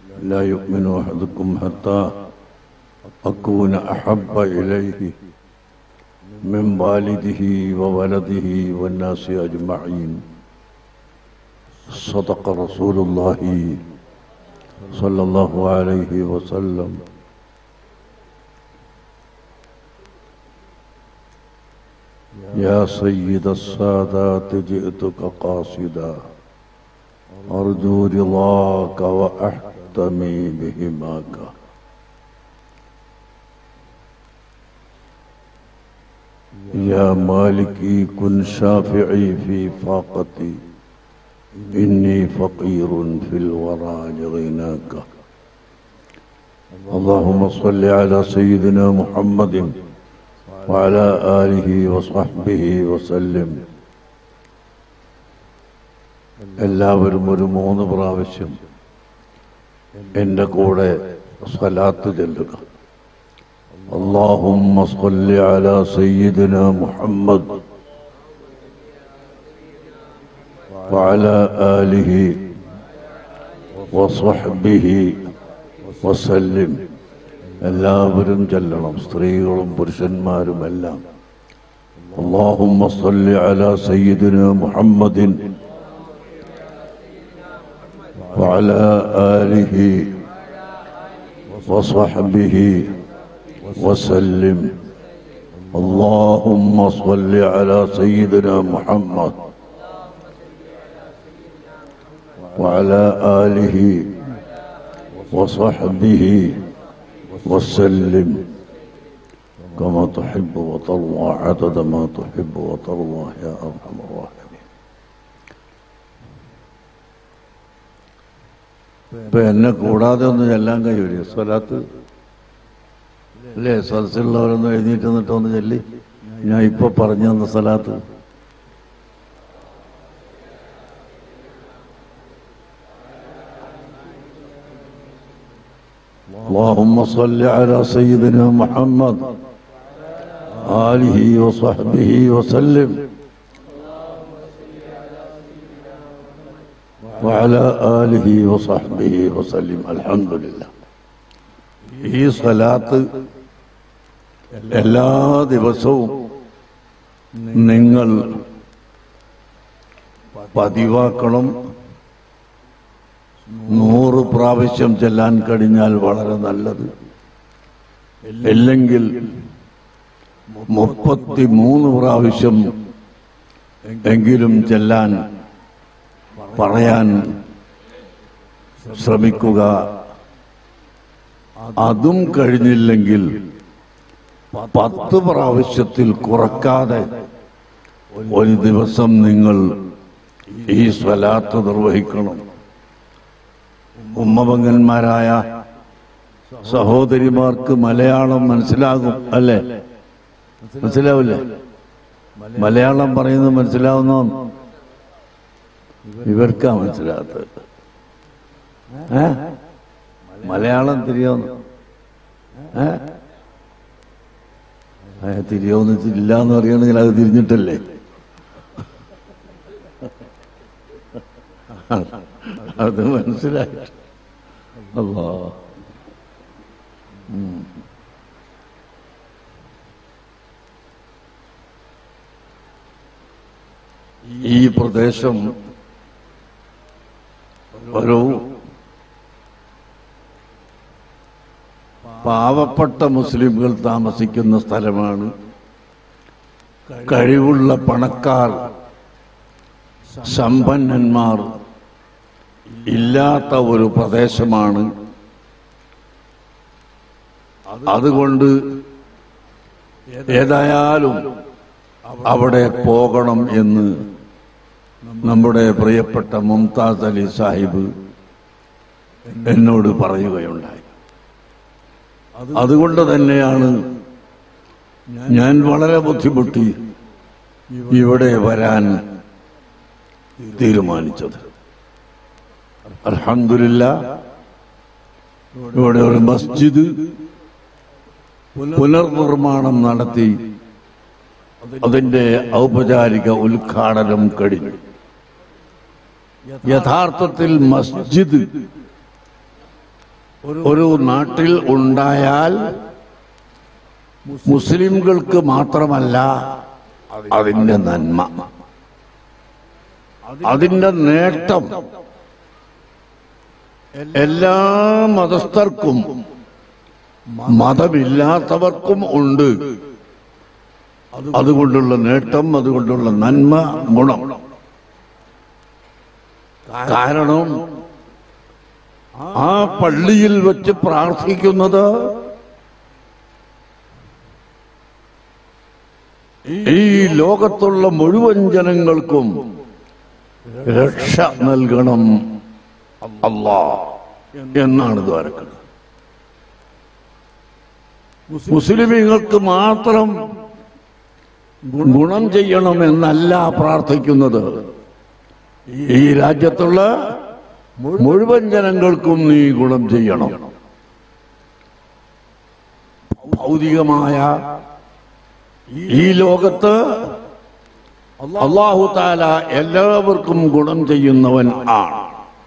لا يؤمن أحدكم حتى أكون أحب إليه من والده وولده والناس أجمعين صدق رسول الله صلى الله عليه وسلم يا سيد السادات جئتك قاصدا أرجو رضاك وأحتمي بهماك يا مالكي كن شافعي في فاقتي إني فقير في الورى لغناك اللهم صل على سيدنا محمد وعلى آله وصحبه وسلم എല്ലാവരും ഒരു മൂന്ന് പ്രാവശ്യം എൻ്റെ കൂടെ സ്വലാത്ത് ചെല്ലുക اللهم صل على سيدنا محمد وعلى آله وصحبه وسلم എല്ലാവരും ചെല്ലണം സ്ത്രീകളും പുരുഷന്മാരും എല്ലാം اللهم صل على سيدنا محمد وعلى آله وصحبه وسلم اللهم صل على سيدنا محمد وعلى آله وصحبه وسلم كما تحب وترضى عدد ما تحب وترضى يا أرحم الراحمين ഇപ്പൊ എന്നെ കൂടാതെ ഒന്ന് ചെല്ലാൻ കഴിയൂലേ സ്വലാത്ത് അല്ലേ സദസ്സിലുള്ളവരൊന്ന് എഴുന്നേറ്റ് നിന്നിട്ട് ഒന്ന് ചൊല്ലി ഞാൻ ഇപ്പൊ പറഞ്ഞു തന്ന സ്ഥലത്ത് اللهم صل على سيدنا محمد آله وصحبه وسلم وعلى آله وصحبه وسلم الحمد لله ഈ സ്വലാത്ത് എല്ലാ ദിവസവും നിങ്ങൾ പതിവാക്കണം നൂറ് പ്രാവശ്യം ചെല്ലാൻ കഴിഞ്ഞാൽ വളരെ നല്ലത് അല്ലെങ്കിൽ മുപ്പത്തി മൂന്ന് പ്രാവശ്യം എങ്കിലും ചെല്ലാൻ പറയാൻ ശ്രമിക്കുക അതും കഴിഞ്ഞില്ലെങ്കിൽ പത്ത് പ്രാവശ്യത്തിൽ കുറക്കാതെ ഒരു ദിവസം നിങ്ങൾ ഈ സ്വലാത്ത് നിർവഹിക്കണം ഉമ്മപങ്കന്മാരായ സഹോദരിമാർക്ക് മലയാളം മനസ്സിലാകും അല്ലേ മനസ്സിലാവില്ലേ മലയാളം പറയുന്നത് മനസ്സിലാവുന്ന ഇവർക്കാ മനസ്സിലാത്തത് ഏ മലയാളം തിരിയോന്ന് ഏ ഏ, തിരിയോന്ന് ഇല്ല എന്ന് പറയുകയാണെങ്കിൽ അത് തിരിഞ്ഞിട്ടല്ലേ അത് മനസ്സിലായി അല്ലാ ഉം. ഈ പ്രദേശം ഒരു പാവപ്പെട്ട മുസ്ലിംകൾ താമസിക്കുന്ന സ്ഥലമാണ് കഴിവുള്ള പണക്കാർ സമ്പന്നന്മാർ ഇല്ലാത്ത ഒരു പ്രദേശമാണ് അതുകൊണ്ട് ഏതായാലും അവിടെ പോകണം എന്ന് നമ്മുടെ പ്രിയപ്പെട്ട മുംതാസ് അലി സാഹിബ് എന്നോട് പറയുകയുണ്ടായി അതുകൊണ്ട് തന്നെയാണ് ഞാൻ വളരെ ബുദ്ധിമുട്ടി ഇവിടെ വരാൻ തീരുമാനിച്ചത് അൽഹംദുലില്ല ഇവിടെ ഒരു മസ്ജിദ് പുനർനിർമ്മാണം നടത്തി അതിന്റെ ഔപചാരിക ഉദ്ഘാടനം കഴിഞ്ഞു യഥാർത്ഥത്തിൽ മസ്ജിദ് ഒരു നാട്ടിൽ ഉണ്ടായാൽ മുസ്ലിംകൾക്ക് മാത്രമല്ല അതിന്റെ നന്മ അതിന്റെ നേട്ടം എല്ലാ മതസ്ഥർക്കും മതമില്ലാത്തവർക്കും ഉണ്ട് അതുകൊണ്ടുള്ള നേട്ടം അതുകൊണ്ടുള്ള നന്മ ഗുണം കാരണം ആ പള്ളിയിൽ വെച്ച് പ്രാർത്ഥിക്കുന്നത് ഈ ലോകത്തുള്ള മുഴുവൻ ജനങ്ങൾക്കും രക്ഷ നൽകണം അല്ലാ എന്നാണ് ദ്വാരക്കുന്നത് മുസ്ലിമീങ്ങൾക്ക് മാത്രം ഗുണം ചെയ്യണമെന്നല്ല പ്രാർത്ഥിക്കുന്നത് ഈ രാജ്യത്തുള്ള മുഴുവൻ ജനങ്ങൾക്കും നീ ഗുണം ചെയ്യണം ഭൗതികമായ ഈ ലോകത്ത് അള്ളാഹു താല എല്ലാവർക്കും ഗുണം ചെയ്യുന്നവൻ ആണ്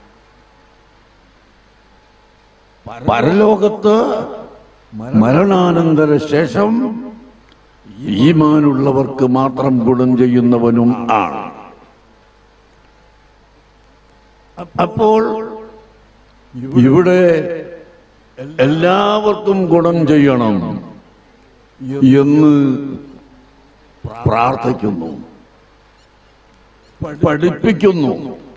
പരലോകത്ത് മരണാനന്തര ശേഷം ഈമാനുള്ളവർക്ക് മാത്രം ഗുണം ചെയ്യുന്നവനും ആണ് അപ്പോൾ ഇവിടെ എല്ലാവർക്കും ഗുണം ചെയ്യണം എന്ന് പ്രാർത്ഥിക്കുന്നു പഠിപ്പിക്കുന്നു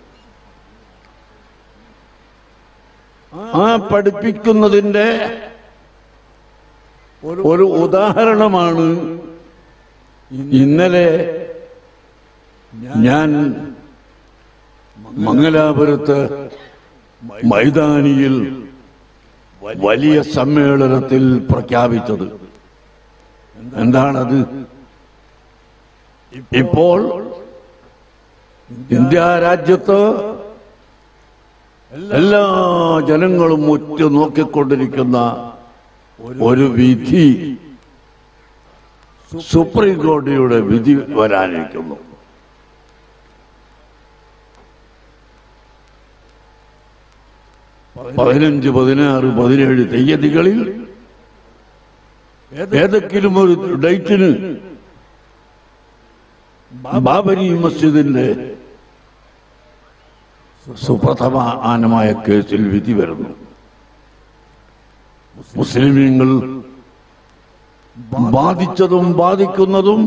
ആ പഠിപ്പിക്കുന്നതിന്റെ ഒരു ഉദാഹരണമാണ് ഇന്നലെ ഞാൻ മംഗലാപുരത്ത് മൈതാനിയിൽ വലിയ സമ്മേളനത്തിൽ പ്രഖ്യാപിച്ചത് എന്താണത് ഇപ്പോൾ ഇന്ത്യ രാജ്യത്ത് എല്ലാ ജനങ്ങളും ഉറ്റു നോക്കിക്കൊണ്ടിരിക്കുന്ന ഒരു വിധി സുപ്രീം കോടതിയുടെ വിധി വരാനിരിക്കുന്നു പതിനഞ്ച് പതിനാറ് പതിനേഴ് തീയതികളിൽ ഏതെങ്കിലും ഒരു ഡേറ്റിന് ബാബരി മസ്ജിദിന്റെ സുപ്രധാനമായ കേസിൽ വിധി വരുന്നു മുസ്ലിമീങ്ങൾ ബാധിച്ചതും ബാധിക്കുന്നതും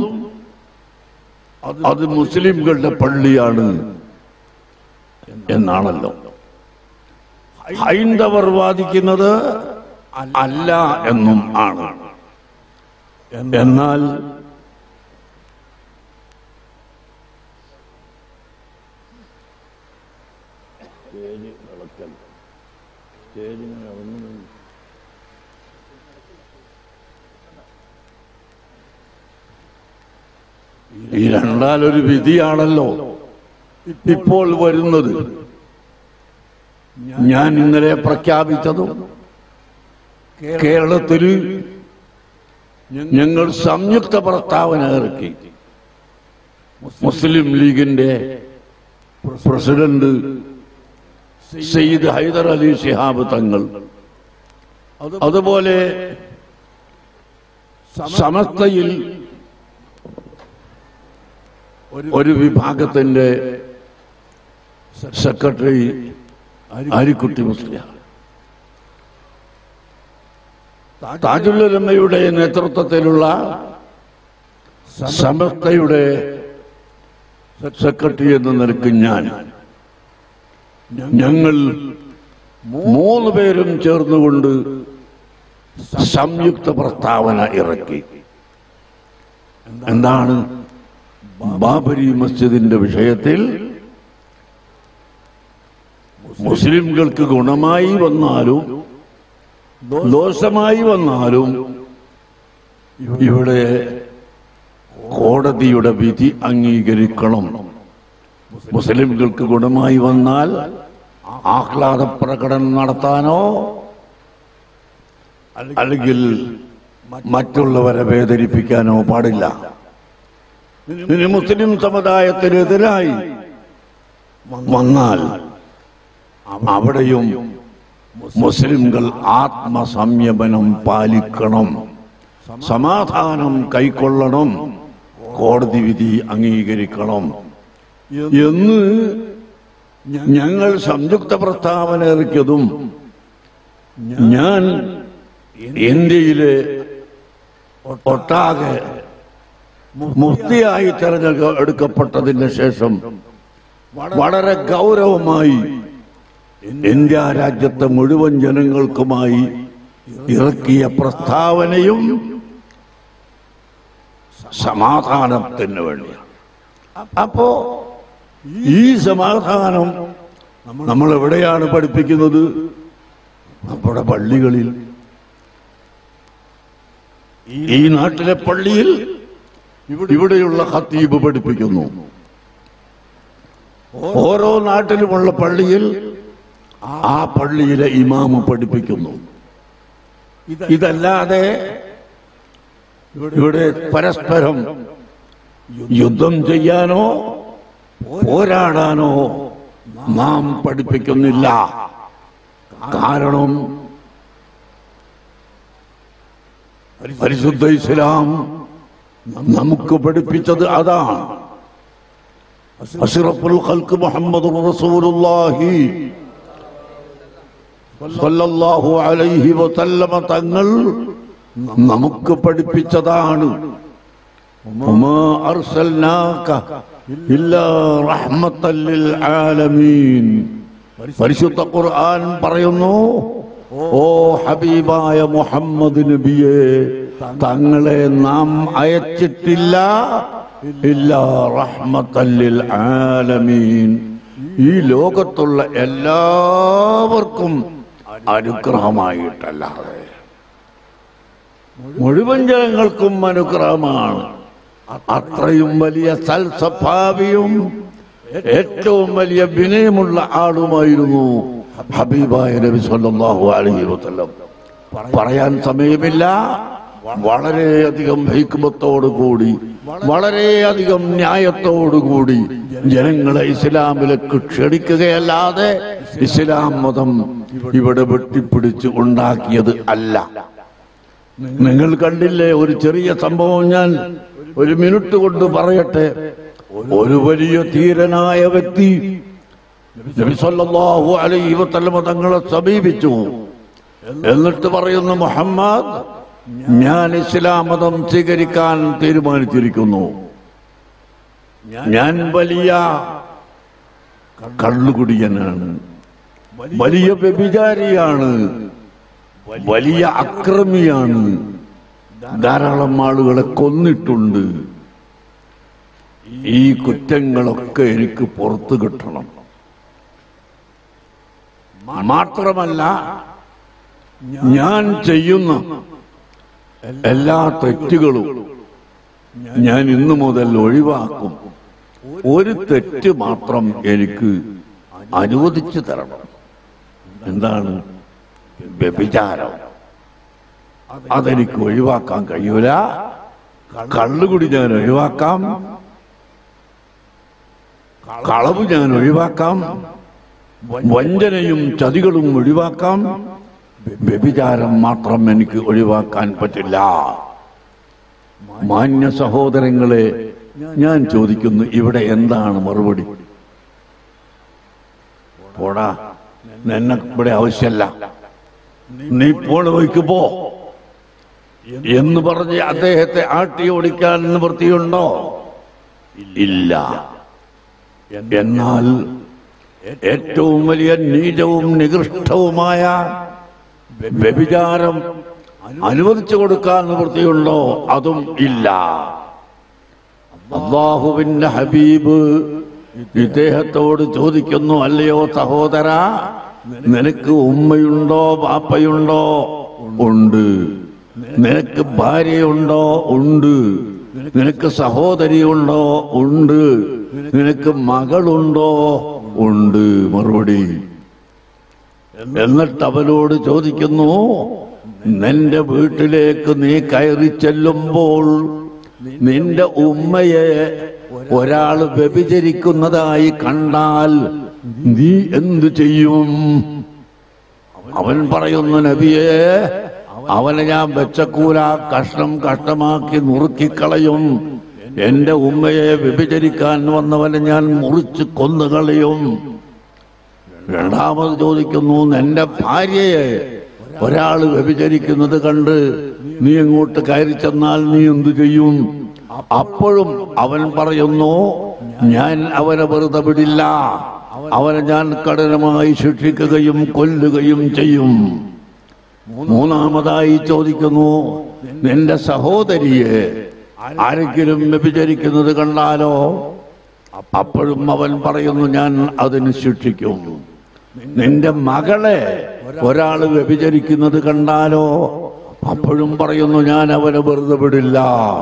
അത് മുസ്ലിംകളുടെ പള്ളിയാണ് എന്നാണല്ലോ ഹൈന്ദവർ വാദിക്കുന്നത് അല്ല എന്നും ആണ് എന്നാൽ ഈ രണ്ടാലൊരു വിധിയാണല്ലോ ഇപ്പോൾ വരുന്നത് ഞാൻ ഇന്നലെ പ്രഖ്യാപിച്ചതും കേരളത്തിൽ ഞങ്ങൾ സംയുക്ത പ്രസ്താവന ഇറക്കി മുസ്ലിം ലീഗിന്റെ പ്രസിഡന്റ് സയ്യിദ് ഹൈദർ അലി ശിഹാബ് തങ്ങൾ അതുപോലെ സമസ്തയിൽ ഒരു വിഭാഗത്തിന്റെ സെക്രട്ടറി ആരിക്കുട്ടി മുസ്ലിം താജുല്ലമ്മയുടെ നേതൃത്വത്തിലുള്ള സമസ്തയുടെ സെക്രട്ടറി എന്ന നിലക്ക് ഞാൻ ഞങ്ങൾ മൂന്ന് പേരും ചേർന്നുകൊണ്ട് സംയുക്ത പ്രസ്താവന ഇറക്കി എന്താണ് ബാബരി മസ്ജിദിന്റെ വിഷയത്തിൽ മുസ്ലിംകൾക്ക് ഗുണമായി വന്നാലും ദോഷമായി വന്നാലും ഇവിടെ കോടതിയുടെ വിധി അംഗീകരിക്കണം മുസ്ലിംകൾക്ക് ഗുണമായി വന്നാൽ ആഹ്ലാദ പ്രകടനം നടത്താനോ അല്ലെങ്കിൽ മറ്റുള്ളവരെ വേദനിപ്പിക്കാനോ പാടില്ല ഇനി മുസ്ലിം സമുദായത്തിനെതിരായി വന്നാൽ അവിടെയും മുസ്ലിംകൾ ആത്മസംയമനം പാലിക്കണം സമാധാനം കൈക്കൊള്ളണം കോടതി വിധി അംഗീകരിക്കണം എന്ന് ഞങ്ങൾ സംയുക്ത പ്രസ്താവന ഇറക്കിയതും ഞാൻ ഇന്ത്യയിലെ ഒട്ടാകെ മുക്തിയായി തെരഞ്ഞെടുക്കപ്പെട്ടതിന് ശേഷം വളരെ ഗൗരവമായി ഇന്ത്യ രാജ്യത്തെ മുഴുവൻ ജനങ്ങൾക്കുമായി ഇറക്കിയ പ്രസ്താവനയും സമാധാനത്തിന് വേണ്ടിയാണ് അപ്പോ ഈ സമാധാനം നമ്മൾ എവിടെയാണ് പഠിപ്പിക്കുന്നത് നമ്മുടെ പള്ളികളിൽ ഈ നാട്ടിലെ പള്ളിയിൽ ഇവിടെയുള്ള ഖത്തീബ് പഠിപ്പിക്കുന്നു ഓരോ നാട്ടിലുമുള്ള പള്ളിയിൽ ആ പള്ളിയിലെ ഇമാമ് പഠിപ്പിക്കുന്നു ഇതല്ലാതെ ഇവിടെ പരസ്പരം യുദ്ധം ചെയ്യാനോ പോരാടാനോ നാം പഠിപ്പിക്കുന്നില്ല കാരണം പരിശുദ്ധ ഇസ്ലാം നമുക്ക് പഠിപ്പിച്ചത് അതാണ് അഷ്റഫുൽ ഖൽക്ക് മുഹമ്മദ് റസൂലുള്ളാഹി സല്ലല്ലാഹു അലൈഹി വസല്ലമ തങ്ങൾ നമുക്ക് പഠിപ്പിച്ചതാണ് وما أرسلناك إلا رحمة للعالمين പരിശുദ്ധ ഖുർആൻ പറയുന്നു ഓ ഹബീബായ മുഹമ്മദ് നബിയെ തങ്ങളെ നാം അയച്ചിട്ടില്ല ഇല്ല റഹ്മത്തല്ലിൽ ആലമീൻ ഈ ലോകത്തുള്ള എല്ലാവർക്കും അനുഗ്രഹമായിട്ടല്ലാതെ മുഴുവൻ ജനങ്ങൾക്കും അനുഗ്രഹമാണ് അത്രയും വലിയ സൽസ്വഭാവിയും ഏറ്റവും വലിയ വിനയമുള്ള ആളുമായിരുന്നു ഹബീബായ നബി സല്ലല്ലാഹു അലൈഹി വസല്ലം പറയാൻ സമയമില്ല വളരെയധികം ഹൈക്കുമത്തോടുകൂടി വളരെയധികം ന്യായത്തോടുകൂടി ജനങ്ങളെ ഇസ്ലാമിലേക്ക് ക്ഷണിക്കുകയല്ലാതെ ഇസ്ലാം മതം ഇവിടെ വെട്ടിപ്പിടിച്ച് ഉണ്ടാക്കിയത് അല്ല നിങ്ങൾ കണ്ടില്ലേ ഒരു ചെറിയ സംഭവം ഞാൻ ഒരു മിനിറ്റ് കൊണ്ട് പറയട്ടെ ഒരു വലിയ ധീരനായ വ്യക്തി നബി സല്ലല്ലാഹു അലൈഹി വസല്ലമ തങ്ങളെ സമീപിച്ചു എന്നിട്ട് പറയുന്നു മുഹമ്മദ് ഞാൻ ഇസ്ലാം മതം സ്വീകരിക്കാൻ തീരുമാനിച്ചിരിക്കുന്നു ഞാൻ വലിയ കള്ളുകുടിയനാണ് വലിയ വ്യഭിചാരിയാണ് വലിയ അക്രമിയാണ് ധാരാളം ആളുകളെ കൊന്നിട്ടുണ്ട് ഈ കുറ്റങ്ങളൊക്കെ എനിക്ക് പുറത്തു കിട്ടണം മാത്രമല്ല ഞാൻ ചെയ്യുന്ന എല്ലാ തെറ്റുകളും ഞാൻ ഇന്നു മുതൽ ഒഴിവാക്കും ഒരു തെറ്റ് മാത്രം എനിക്ക് അനുവദിച്ചു തരണം എന്താണ് വ്യഭിചാരം അതെനിക്ക് ഒഴിവാക്കാൻ കഴിയൂല കള്ളുകുടി ഞാൻ ഒഴിവാക്കാം കളവ് ഞാൻ ഒഴിവാക്കാം വഞ്ചനയും ചതികളും ഒഴിവാക്കാം വ്യഭിചാരം മാത്രം എനിക്ക് ഒഴിവാക്കാൻ പറ്റില്ല മാന്യ സഹോദരങ്ങളെ ഞാൻ ചോദിക്കുന്നു ഇവിടെ എന്താണ് മറുപടി പോടാ എന്നെ ഇവിടെ ആവശ്യമല്ല നീ പോണ വഴിക്ക് പോ എന്ന് പറഞ്ഞ് അദ്ദേഹത്തെ ആട്ടി ഓടിക്കാൻ നിവൃത്തിയുണ്ടോ ഇല്ല എന്നാൽ ഏറ്റവും വലിയ നീചവും നികൃഷ്ടവുമായ വ്യഭിചാരം അനുവദിച്ചു കൊടുക്കാൻ നിവൃത്തിയുണ്ടോ അതും ഇല്ല അള്ളാഹുവിന്റെ ഹബീബ് ഇദ്ദേഹത്തോട് ചോദിക്കുന്നു അല്ലയോ സഹോദര നിനക്ക് ഉമ്മയുണ്ടോ പാപ്പയുണ്ടോ ഉണ്ട് നിനക്ക് ഭാര്യയുണ്ടോ ഉണ്ട് നിനക്ക് സഹോദരിയുണ്ടോ ഉണ്ട് നിനക്ക് മകളുണ്ടോ ഉണ്ട് മറുപടി എന്നിട്ട് അവനോട് ചോദിക്കുന്നു നിന്റെ വീട്ടിലേക്ക് നീ കയറി ചെല്ലുമ്പോൾ നിന്റെ ഉമ്മയെ ഒരാൾ വ്യഭിചരിക്കുന്നതായി കണ്ടാൽ നീ എന്തു ചെയ്യും അവൻ പറയുന്നു നബിയെ അവനെ ഞാൻ വെച്ചക്കൂല കഷ്ണം കഷ്ടമാക്കി നുറുക്കിക്കളയും എന്റെ ഉമ്മയെ വ്യഭിചരിക്കാൻ വന്നവനെ ഞാൻ മുറിച്ച് കൊന്നുകളയും രണ്ടാമത് ചോദിക്കുന്നു എന്റെ ഭാര്യയെ ഒരാൾ വ്യഭിചരിക്കുന്നത് കണ്ട് നീ എങ്ങോട്ട് കയറി ചെന്നാൽ നീ എന്തു ചെയ്യും അപ്പോഴും അവൻ പറയുന്നു ഞാൻ അവനെ വെറുതെ വിടില്ല അവനെ ഞാൻ കഠിനമായി ശിക്ഷിക്കുകയും കൊല്ലുകയും ചെയ്യും മൂന്നാമതായി ചോദിക്കുന്നു നിന്റെ സഹോദരിയെ ആരെങ്കിലും വ്യഭിചരിക്കുന്നത് കണ്ടാലോ അപ്പോഴും അവൻ പറയുന്നു ഞാൻ അതിന് ശിക്ഷിക്കും നിന്റെ മകളെ ഒരാൾ വ്യഭിചരിക്കുന്നത് കണ്ടാലോ അപ്പോഴും പറയുന്നു ഞാൻ അവനെ വെറുതെ വിടില്ല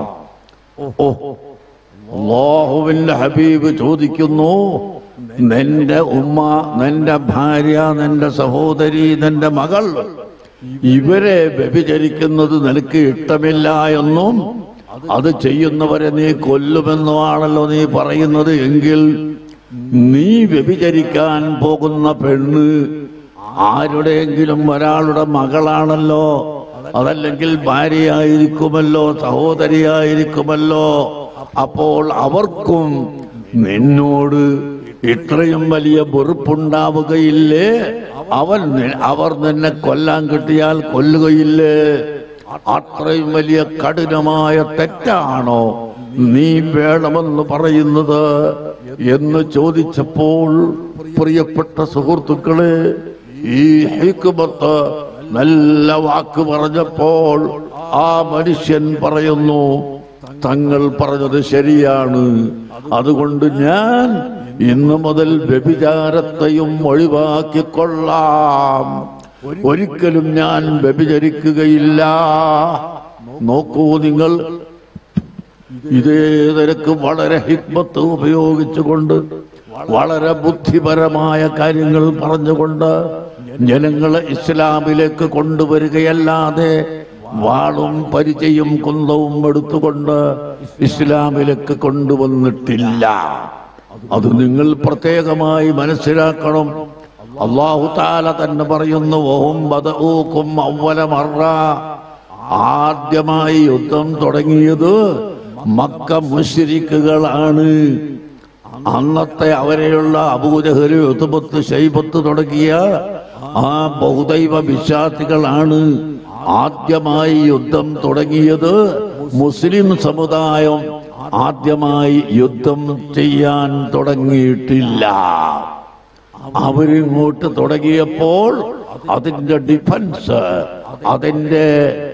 ഓ അള്ളാഹുവിന്റെ ഹബീബ് ചോദിക്കുന്നു നിന്റെ ഉമ്മ നിന്റെ ഭാര്യ നിന്റെ സഹോദരി നിന്റെ മകൾ ഇവരെ വ്യഭിചരിക്കുന്നത് നിനക്ക് ഇഷ്ടമില്ല എന്നും അത് ചെയ്യുന്നവരെ നീ കൊല്ലുമെന്നുമാണല്ലോ നീ പറയുന്നത് എങ്കിൽ നീ വ്യഭിചരിക്കാൻ പോകുന്ന പെണ്ണ് ആരുടെയെങ്കിലും ഒരാളുടെ മകളാണല്ലോ അതല്ലെങ്കിൽ ഭാര്യയായിരിക്കുമല്ലോ സഹോദരിയായിരിക്കുമല്ലോ അപ്പോൾ അവർക്കും നിന്നോട് ഇത്രയും വലിയ വെറുപ്പുണ്ടാവുകയില്ലേ അവൻ നി- അവർ നിന്നെ കൊല്ലാൻ കിട്ടിയാൽ കൊല്ലുകയില്ലേ അത്രയും വലിയ കഠിനമായ തെറ്റാണോ നീ വേണമെന്ന് പറയുന്നത് എന്ന് ചോദിച്ചപ്പോൾ പ്രിയപ്പെട്ട സുഹൃത്തുക്കളെ ഈ ഹിക്കുമത്ത് നല്ല വാക്ക് പറഞ്ഞപ്പോൾ ആ മനുഷ്യൻ പറയുന്നു തങ്ങൾ പറഞ്ഞത് ശരിയാണ് അതുകൊണ്ട് ഞാൻ ഇന്നു മുതൽ വ്യഭിചാരത്തെയും ഒഴിവാക്കിക്കൊള്ളാം ഒരിക്കലും ഞാൻ വ്യഭിചരിക്കുകയില്ല നോക്കൂ നിങ്ങൾ ഇതേ നിരക്ക് വളരെ ഹിക്മത്ത് ഉപയോഗിച്ചുകൊണ്ട് വളരെ ബുദ്ധിപരമായ കാര്യങ്ങൾ പറഞ്ഞുകൊണ്ട് ജനങ്ങളെ ഇസ്ലാമിലേക്ക് കൊണ്ടുവരികയല്ലാതെ വാളും പരിചയും കുന്തവും എടുത്തുകൊണ്ട് ഇസ്ലാമിലേക്ക് കൊണ്ടുവന്നിട്ടില്ല അത് നിങ്ങൾ പ്രത്യേകമായി മനസ്സിലാക്കണം അള്ളാഹു താല തന്നെ പറയുന്നു ഓം ബദഊക്കും അവല മറ ആദ്യമായി യുദ്ധം തുടങ്ങിയത് മക്ക മുശ്രിക്കുകളാണ് അന്നത്തെ അവരെയുള്ള അബൂജഹല് യുദ്ധപത്ത് ശൈബത്ത് തുടങ്ങിയ ആ ബഹുദൈവ വിശ്വാസികളാണ് ആദ്യമായി യുദ്ധം തുടങ്ങിയത് മുസ്ലിം സമുദായം ആദ്യമായി യുദ്ധം ചെയ്യാൻ തുടങ്ങിയിട്ടില്ല അവരിങ്ങോട്ട് തുടങ്ങിയപ്പോൾ അതിന്റെ ഡിഫൻസ് അതിന്റെ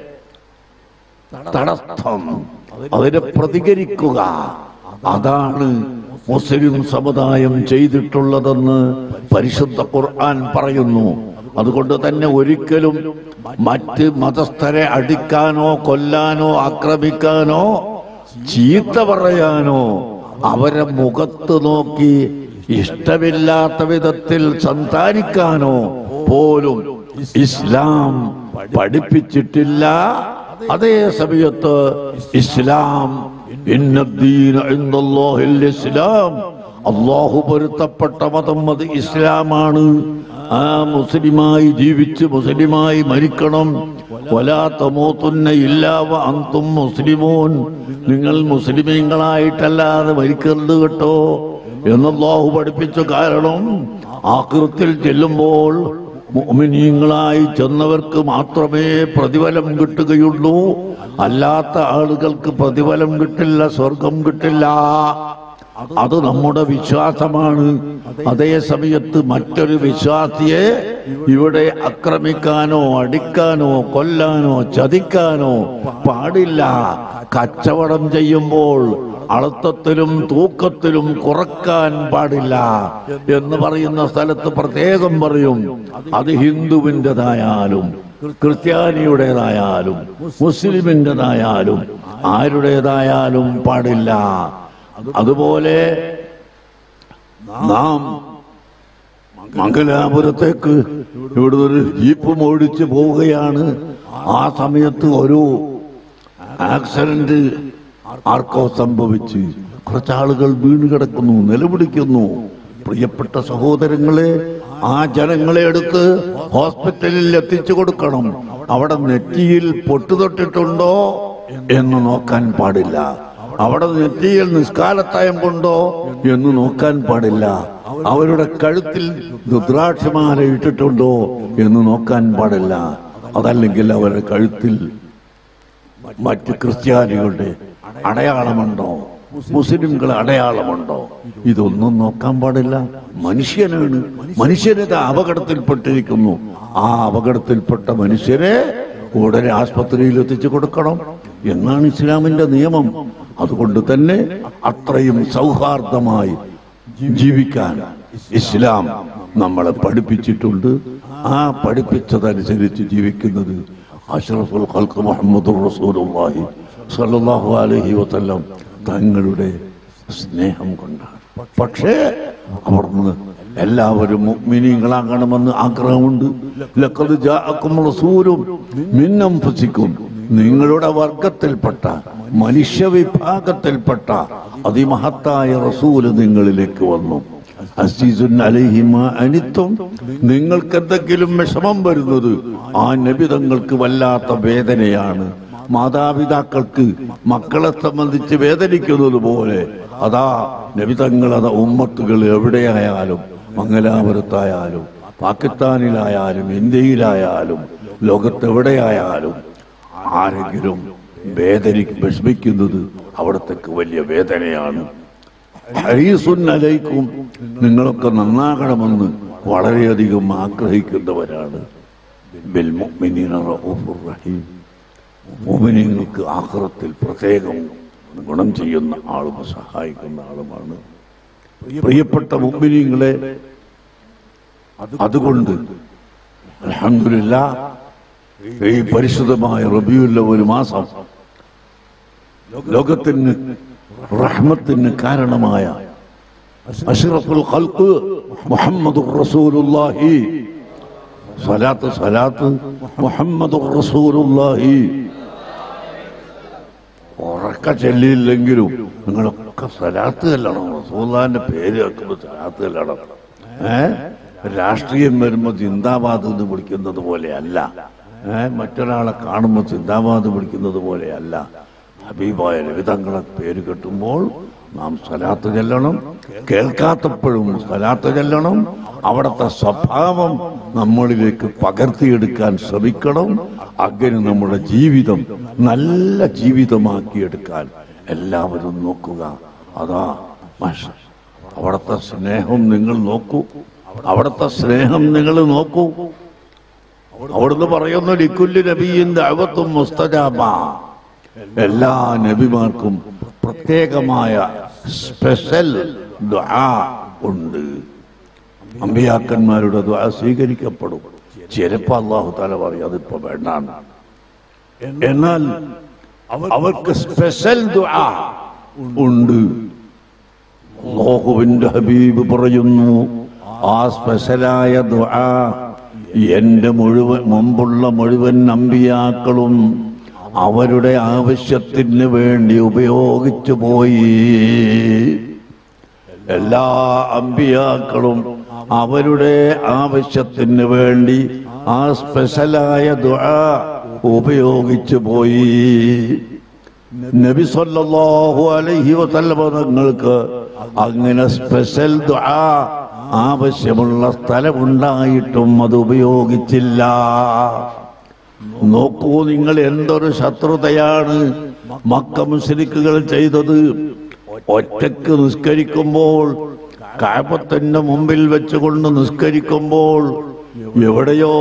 തടസ്സം അതിനെ പ്രതികരിക്കുക അതാണ് മുസ്ലിം സമുദായം ചെയ്തിട്ടുള്ളതെന്ന് പരിശുദ്ധ ഖുർആൻ പറയുന്നു അതുകൊണ്ട് തന്നെ ഒരിക്കലും മറ്റ് മതസ്ഥരെ അടിക്കാനോ കൊല്ലാനോ ആക്രമിക്കാനോ ചീത്ത പറയാനോ അവരെ മുഖത്ത് നോക്കി ഇഷ്ടമില്ലാത്ത വിധത്തിൽ സംസാരിക്കാനോ പോലും ഇസ്ലാം പഠിപ്പിച്ചിട്ടില്ല അതേ സമയത്ത് ഇസ്ലാം ഇന്നദ്ദീന ഇൻദല്ലാഹിൽ ഇസ്ലാം അള്ളാഹു പൊരുത്തപ്പെട്ട മതം അത് ഇസ്ലാമാണ് ആ മുസ്ലിമായി ജീവിച്ച് മുസ്ലിമായി മരിക്കണം വലാ തമൂത്തുന്ന ഇല്ലാവ അന്തും മുസ്ലിമോൻ നിങ്ങൾ മുസ്ലിമീങ്ങളായിട്ടല്ലാതെ മരിക്കരുത് കേട്ടോ എന്നല്ലാഹു പഠിപ്പിച്ചു കാരണം ആകൃത്തിൽ ചെല്ലുമ്പോൾ മുഅ്മിനീങ്ങളായി ചെന്നവർക്ക് മാത്രമേ പ്രതിഫലം കിട്ടുകയുള്ളൂ അല്ലാത്ത ആളുകൾക്ക് പ്രതിഫലം കിട്ടില്ല സ്വർഗം കിട്ടില്ല അത് നമ്മുടെ വിശ്വാസമാണ് അതേ സമയത്ത് മറ്റൊരു വിശ്വാസിയെ ഇവിടെ ആക്രമിക്കാനോ അടിക്കാനോ കൊല്ലാനോ ചതിക്കാനോ പാടില്ല കച്ചവടം ചെയ്യുമ്പോൾ അളത്തത്തിലും തൂക്കത്തിലും കുറക്കാൻ പാടില്ല എന്ന് പറയുന്ന സ്ഥലത്ത് പ്രത്യേകം പറയും അത് ഹിന്ദുവിൻ്റെതായാലും ക്രിസ്ത്യാനിയുടേതായാലും മുസ്ലിമിൻ്റെതായാലും ആരുടേതായാലും പാടില്ല അതുപോലെ നാം മംഗലാപുരത്തേക്ക് ഇവിടെ ഒരു ജീപ്പ് ഓടിച്ച് പോവുകയാണ് ആ സമയത്ത് ഒരു ആക്സിഡന്റ് ആർക്കോ സംഭവിച്ച് കുറച്ചാളുകൾ വീണ് കിടക്കുന്നു നിലവിളിക്കുന്നു പ്രിയപ്പെട്ട സഹോദരങ്ങളെ ആ ജനങ്ങളെ എടുത്ത് ഹോസ്പിറ്റലിൽ എത്തിച്ചു കൊടുക്കണം അവിടെ നെറ്റിയിൽ പൊട്ടുതൊട്ടിട്ടുണ്ടോ എന്ന് നോക്കാൻ പാടില്ല അവിടെ നെറ്റിയിൽ നിസ്കാലത്തായം കൊണ്ടോ എന്ന് നോക്കാൻ പാടില്ല അവരുടെ കഴുത്തിൽ രുദ്രാക്ഷമാല ഇട്ടിട്ടുണ്ടോ എന്ന് നോക്കാൻ പാടില്ല അതല്ലെങ്കിൽ അവരുടെ കഴുത്തിൽ മറ്റ് ക്രിസ്ത്യാനികളുടെ അടയാളമുണ്ടോ മുസ്ലിംകളെ അടയാളമുണ്ടോ ഇതൊന്നും നോക്കാൻ പാടില്ല മനുഷ്യനാണ് മനുഷ്യനത് അപകടത്തിൽപ്പെട്ടിരിക്കുന്നു ആ അപകടത്തിൽപ്പെട്ട മനുഷ്യരെ ഉടനെ ആസ്പത്രിയിൽ എത്തിച്ചു കൊടുക്കണം എന്നാണ് ഇസ്ലാമിന്റെ നിയമം അതുകൊണ്ട് തന്നെ അത്രയും സൗഹാർദ്ദമായി ജീവിക്കാൻ ഇസ്ലാം നമ്മളെ പഠിപ്പിച്ചിട്ടുണ്ട് ആ പഠിപ്പിച്ചതനുസരിച്ച് ജീവിക്കുന്നത് അഷ്റഫുൽ ഖൽക്ക് മുഹമ്മദ് റസൂലുള്ളാഹി സല്ലല്ലാഹു അലൈഹി വസല്ലം തങ്ങളുടെ സ്നേഹം കൊണ്ടാണ് പക്ഷേ അവിടുന്ന് എല്ലാവരും മുഅ്മിനീങ്ങളാകണമെന്ന് ആഗ്രഹമുണ്ട് ലഖദ് ജാഅക്കും റസൂലും മിൻ അൻഫുസിക്കും നിങ്ങളുടെ വർഗത്തിൽപ്പെട്ട മനുഷ്യ വിഭാഗത്തിൽപ്പെട്ട അതിമഹത്തായ റസൂല് നിങ്ങളിലേക്ക് വന്നു അസീസുൻ അലൈഹിമ അനിത്വം നിങ്ങൾക്ക് എന്തെങ്കിലും വിഷമം വരുന്നത് ആ നബി തങ്ങൾക്ക് വല്ലാത്ത വേദനയാണ് മാതാപിതാക്കൾക്ക് മക്കളെ സംബന്ധിച്ച് വേദനിക്കുന്നത് പോലെ അതാ നബിതങ്ങൾ അതാ ഉമ്മത്തുകൾ എവിടെയായാലും മംഗലാപുരത്തായാലും പാകിസ്ഥാനിലായാലും ഇന്ത്യയിലായാലും ലോകത്തെവിടെയായാലും ആരെങ്കിലും വേദനി വിഷമിക്കുന്നത് അവിടത്തേക്ക് വലിയ വേദനയാണ് ഹരീസുൻ അലൈക്കും നിങ്ങളൊക്കെ നന്നാകണമെന്ന് വളരെയധികം ആഗ്രഹിക്കുന്നവരാണ് ബിൽ മുഅ്മിനീന റഊഫുർ റഹീം മുഅ്മിനീങ്ങൾക്ക് ആഖിറത്തിൽ പ്രത്യേകം ഗുണം ചെയ്യുന്ന ആളും സഹായിക്കുന്ന ആളുമാണ് പ്രിയപ്പെട്ട മുഅ്മിനീങ്ങളെ അതുകൊണ്ട് അൽഹംദുലില്ലാ ഈ പരിശുദ്ധമായ റബിയുള്ള ഒരു മാസം ലോകത്തിന് റഹ്മത്തിന് കാരണമായ അഷ്റഫുൽ ഖൽഖ് മുഹമ്മദുർ റസൂലുള്ളാഹി സലാത്ത് സലാത്ത് മുഹമ്മദുർ റസൂലുള്ളാഹി ഉറക്ക ചെല്ലിയില്ലെങ്കിലും നിങ്ങളൊക്കെ സലാത്ത് ചെല്ലണം റസൂല്ലാന്റെ പേര് വെക്കുമ്പോൾ സലാത്ത് ചെല്ലണം ഏ രാഷ്ട്രീയം വരുമ്പോ ചിന്താബാദ് എന്ന് വിളിക്കുന്നത് പോലെയല്ല ഏ മറ്റൊരാളെ കാണുമ്പോൾ ചിന്താബാദ് വിളിക്കുന്നത് പോലെയല്ല ഹബീബായ ലളിതങ്ങളെ പേര് കെട്ടുമ്പോൾ നാം സലാത്ത് ചെല്ലണം കേൾക്കാത്തപ്പോഴും സലാത്ത് ചെല്ലണം അവിടുത്തെ സ്വഭാവം നമ്മളിലേക്ക് പകർത്തിയെടുക്കാൻ ശ്രമിക്കണം അങ്ങനെ നമ്മുടെ ജീവിതം നല്ല ജീവിതമാക്കിയെടുക്കാൻ എല്ലാവരും നോക്കുക അതാ മാഷ അവിടുത്തെ സ്നേഹം നിങ്ങൾ നോക്കൂ അവിടുത്തെ സ്നേഹം നിങ്ങൾ നോക്കൂ അവിടുന്ന് പറയുന്നു ലിക്കുല്ലി നബിയിന്റെ അവത്തും മുസ്തജാബ എല്ലാ നബിമാർക്കും പ്രത്യേകമായ സ്പെഷ്യൽ ദുആ ഉണ്ട് അമ്പിയാക്കന്മാരുടെ ദുആ സ്വീകരിക്കപ്പെടും ചിലപ്പോ അള്ളാഹു താല പറയും അതിപ്പോ വേണ്ടാണ് എന്നാൽ അവർക്ക് സ്പെഷ്യൽ ദുആ ഉണ്ട് അള്ളാഹുവിന്റെ ഹബീബ് പറയുന്നു ആ സ്പെഷ്യലായ ദുആ എന്റെ മുഴുവൻ മുമ്പുള്ള മുഴുവൻ അമ്പിയാക്കളും അവരുടെ ആവശ്യത്തിന് വേണ്ടി ഉപയോഗിച്ചു പോയി എല്ലാ അമ്പിയാക്കളും അവരുടെ ആവശ്യത്തിന് വേണ്ടി ആ സ്പെഷ്യലായ ദുആ ഉപയോഗിച്ചു പോയി നബി സല്ലല്ലാഹു അലൈഹി വസല്ലമ തങ്ങൾക്ക് അങ്ങനെ സ്പെഷ്യൽ ദുആ ആവശ്യമുള്ള സ്ഥലമുണ്ടായിട്ടും അത് ഉപയോഗിച്ചില്ല നോക്കൂ നിങ്ങൾ എന്തൊരു ശത്രുതയാണ് മക്ക മുസ്ലിക്കുകൾ ചെയ്തത് ഒറ്റക്ക് നിസ്കരിക്കുമ്പോൾ കാപത്തിന്റെ മുമ്പിൽ വെച്ചുകൊണ്ട് നിസ്കരിക്കുമ്പോൾ എവിടെയോ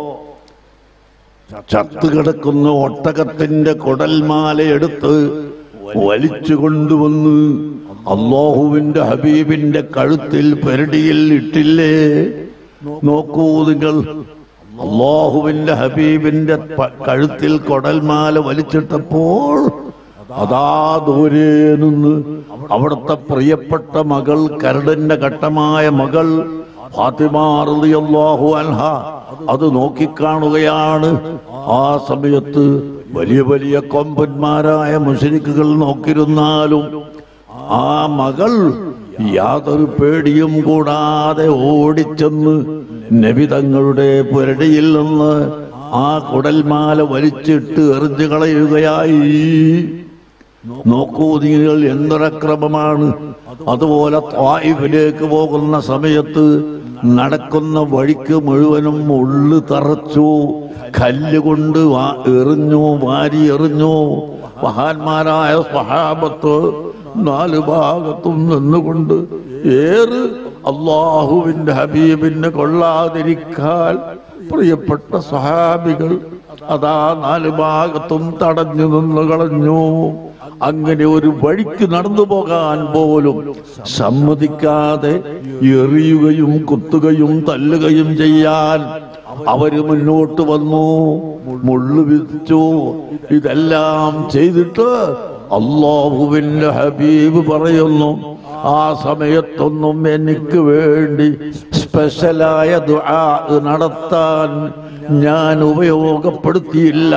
ചത്തുകിടക്കുന്ന ഒട്ടകത്തിന്റെ കുടൽമാല എടുത്ത് വലിച്ചു കൊണ്ടുവന്ന് അള്ളാഹുവിന്റെ ഹബീബിന്റെ കഴുത്തിൽ പെരടിയിൽ ഇട്ടില്ലേ നോക്കൂ നിങ്ങൾ അള്ളാഹുവിന്റെ ഹബീബിന്റെ പ- കഴുത്തിൽ കൊടൽമാല വലിച്ചിട്ടപ്പോൾ അതാ ദൂരെ നിന്ന് അവിടുത്തെ പ്രിയപ്പെട്ട മകൾ കരടന്റെ ഘട്ടമായ മകൾ ഫാത്തിമ റളിയല്ലാഹു അൻഹ അത് നോക്കിക്കാണുകയാണ് ആ സമയത്ത് വലിയ വലിയ കൊമ്പന്മാരായ മുഷരിക്കുകൾ നോക്കിയിരുന്നാലും ആ മകൾ യാതൊരു പേടിയും കൂടാതെ ഓടിച്ചെന്ന് നബിതങ്ങളുടെ പുരടിയിൽ നിന്ന് ആ കുടൽമാല വലിച്ചിട്ട് എറിഞ്ഞു കളയുകയായി നോക്കൂ നിങ്ങൾ എന്തൊരക്രമമാണ് അതുപോലെ ത്വായിഫിലേക്ക് പോകുന്ന സമയത്ത് നടക്കുന്ന വഴിക്ക് മുഴുവനും ഉള്ളു തറച്ചു കല്ലുകൊണ്ട് വാ- എറിഞ്ഞു വാരി എറിഞ്ഞു മഹാന്മാരായ സ്വഹാബത്ത് നാല് ഭാഗത്തും നിന്നുകൊണ്ട് ഏറ് അള്ളാഹുവിന്റെ ഹബീബിന് കൊള്ളാതിരിക്കാൻ പ്രിയപ്പെട്ട സഹാബികൾ അതാ നാല് ഭാഗത്തും തടഞ്ഞു നിന്ന് കളഞ്ഞു അങ്ങനെ ഒരു വഴിക്ക് നടന്നു പോകാൻ പോലും സമ്മതിക്കാതെ എറിയുകയും കുത്തുകയും തല്ലുകയും ചെയ്യാൻ അവര് മുന്നോട്ട് വന്നു മുള്ളു വിധിച്ചു ഇതെല്ലാം ചെയ്തിട്ട് അള്ളാഹുവിന്റെ ഹബീബ് പറയുന്നു ആ സമയത്തൊന്നും എനിക്ക് വേണ്ടി സ്പെഷ്യലായ ദുആ നടത്താൻ ഞാൻ ഉപയോഗപ്പെടുത്തിയില്ല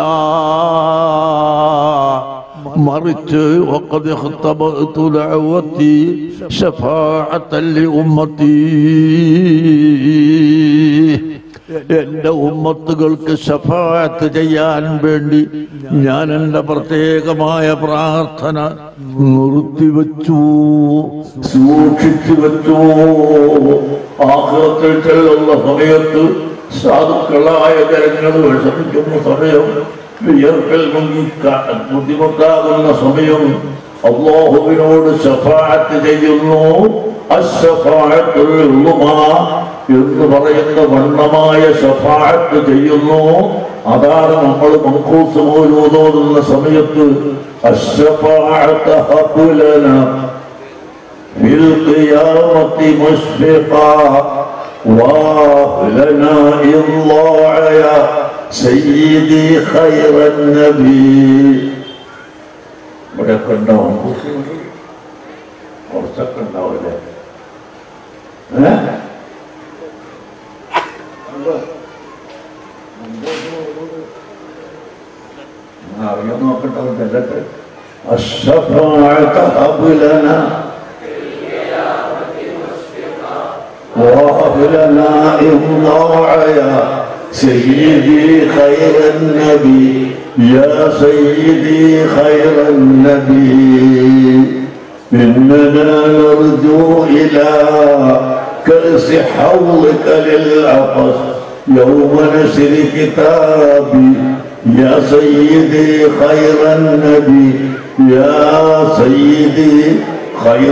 മറിച്ച് وقد اختبأت دعوتي شفاعة لأمتي എന്റെ ഉമ്മത്തുകൾക്ക് ശഫാത്ത് ചെയ്യാൻ വേണ്ടി ഞാൻ എന്റെ പ്രത്യേകമായ പ്രാർത്ഥന നിർത്തിവെച്ചു സൂക്ഷിച്ചു വെച്ചു ആഹ്ലത്തിൽ ചെല്ലുന്ന സമയത്ത് സാധുക്കളായ ജനങ്ങൾ വിഷമിക്കുന്ന സമയം വിയർക്കൽ മുങ്ങി ക- ബുദ്ധിമുട്ടാകുന്ന സമയം അള്ളാഹുവിനോട് ശഫാത്ത് ചെയ്യുന്നു അശഫാത്തുൽ ഉളുമാ എന്ന് പറയുന്ന വണ്ണമായ ശഫാത്ത് ചെയ്യുന്നു അതാണ് നമ്മൾ മങ്കൂസ് മൗലൂദോടുന്ന സമയത്ത് അശഫാഅത്ത ഹബുലന في القيامة مشفقا واهلنا الله يا سيدي خير النبي ഇവിടെ ഉണ്ടാവും കുറച്ചൊക്കെ ഉണ്ടാവില്ലേ ഏ അറിയാൻ നോക്കട്ടെ ചെല്ലട്ടെ الشفاعة هب لنا وهب لنا إمضاع يا سيدي خير النبي يا سيدي خير النبي إننا نرجو إلى كأس حوضك للعطش يوم نشر كتابي يا سيدي خير النبي يا سيدي خير